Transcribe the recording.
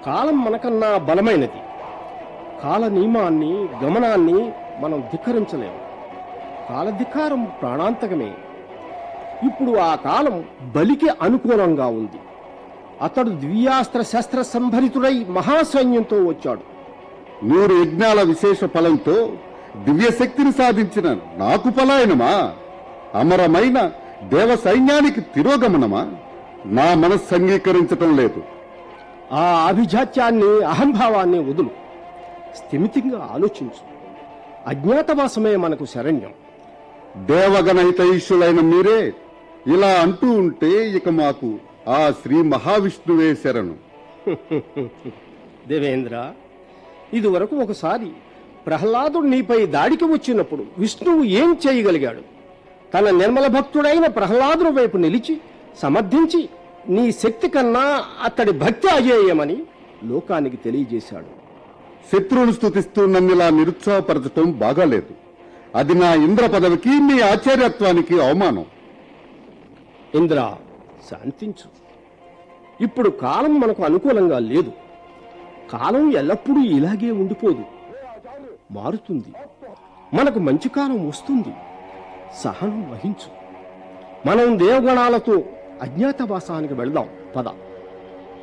కాలం మనకన్నా బలమైనది కాల నియమాన్ని గమనాన్ని మనం ధిక్కరించలేము కాలధికారం ప్రాణాంతకమే ఇప్పుడు ఆ కాలం బలికి అనుకూలంగా ఉంది అతడు దివ్యాస్త్ర శస్త్ర సంభరితుడై మహాసైన్యంతో వచ్చాడు నూరు యజ్ఞాల విశేష ఫలంతో దివ్య శక్తిని సాధించిన నాకు పలాయనమా అమరమైన దేవ సైన్యానికి తిరోగమనమా నా మనస్సు అంగీకరించటం లేదు ఆ అభిజాత్యాన్ని అహంభావాన్ని వదులు స్థిమితంగా ఆలోచించు అజ్ఞాతవాసమే మనకు శరణ్యం దేవగణ హితైషులైన మీరే ఇలా అంటూ ఉంటే ఇక మాకు ఆ శ్రీ మహావిష్ణువే శరణు దేవేంద్ర ఇదివరకు ఒకసారి ప్రహ్లాదుడు నీపై దాడికి వచ్చినప్పుడు విష్ణువు ఏం చేయగలిగాడు తన నిర్మల భక్తుడైన ప్రహ్లాదుని వైపు నిలిచి సమర్థించి నీ శక్తి కన్నా అతడి భక్తి అజేయమని లోకానికి తెలియజేశాడు శత్రువును స్థుతిస్తూ నన్నిలా నిరుత్సాహపరచటం బాగాలేదు అది నా ఇంద్ర పదవికి మీ ఆచార్యత్వానికి అవమానం ఇంద్ర శాంతించు ఇప్పుడు కాలం మనకు అనుకూలంగా లేదు కాలం ఎల్లప్పుడూ ఇలాగే ఉండిపోదు మారుతుంది మనకు మంచి కాలం వస్తుంది సహనం వహించు మనం దేవగణాలతో అజ్ఞాతవాసానికి వెళ్దాం పద